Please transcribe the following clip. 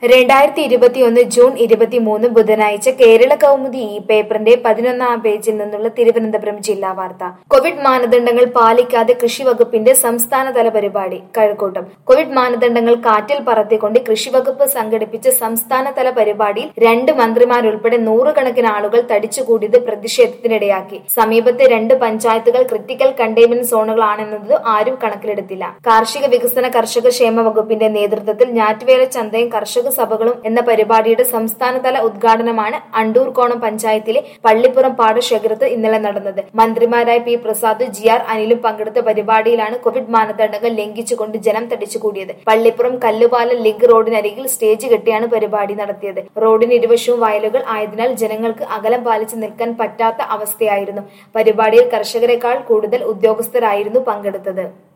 രണ്ടായിരത്തി ഇരുപത്തിയൊന്ന് ജൂൺ ഇരുപത്തിമൂന്ന് ബുധനാഴ്ച കേരള കൗമുദി ഈ പേപ്പറിന്റെ പതിനൊന്നാം പേജിൽ നിന്നുള്ള തിരുവനന്തപുരം ജില്ലാ വാർത്ത കോവിഡ് മാനദണ്ഡങ്ങൾ പാലിക്കാതെ കൃഷി വകുപ്പിന്റെ സംസ്ഥാനതല പരിപാടി കഴക്കൂട്ടം കോവിഡ് മാനദണ്ഡങ്ങൾ കാറ്റിൽ പറത്തിക്കൊണ്ട് കൃഷി വകുപ്പ് സംഘടിപ്പിച്ച സംസ്ഥാനതല പരിപാടിയിൽ രണ്ട് മന്ത്രിമാരുൾപ്പെടെ നൂറുകണക്കിന് ആളുകൾ തടിച്ചുകൂടിയത് പ്രതിഷേധത്തിനിടയാക്കി സമീപത്തെ രണ്ട് പഞ്ചായത്തുകൾ ക്രിട്ടിക്കൽ കണ്ടെയ്ൻമെന്റ് സോണുകളാണെന്നത് ആരും കണക്കിലെടുത്തില്ല കാർഷിക വികസന കർഷക ക്ഷേമ വകുപ്പിന്റെ നേതൃത്വത്തിൽ ഞാറ്റുവേല ചന്തയും കർഷക സഭകളും എന്ന പരിപാടിയുടെ സംസ്ഥാനതല ഉദ്ഘാടനമാണ് അണ്ടൂർകോണം പഞ്ചായത്തിലെ പള്ളിപ്പുറം പാടശേഖരത്ത് ഇന്നലെ നടന്നത് മന്ത്രിമാരായ പി പ്രസാദ് ജി ആർ അനിലും പങ്കെടുത്ത പരിപാടിയിലാണ് കോവിഡ് മാനദണ്ഡങ്ങൾ ലംഘിച്ചുകൊണ്ട് ജനം തടിച്ചുകൂടിയത് പള്ളിപ്പുറം കല്ലുപാലം ലിങ്ക് റോഡിനരികിൽ സ്റ്റേജ് കെട്ടിയാണ് പരിപാടി നടത്തിയത് റോഡിന് ഇരുവശവും വയലുകൾ ആയതിനാൽ ജനങ്ങൾക്ക് അകലം പാലിച്ച് നിൽക്കാൻ പറ്റാത്ത അവസ്ഥയായിരുന്നു പരിപാടിയിൽ കർഷകരെക്കാൾ കൂടുതൽ ഉദ്യോഗസ്ഥരായിരുന്നു പങ്കെടുത്തത്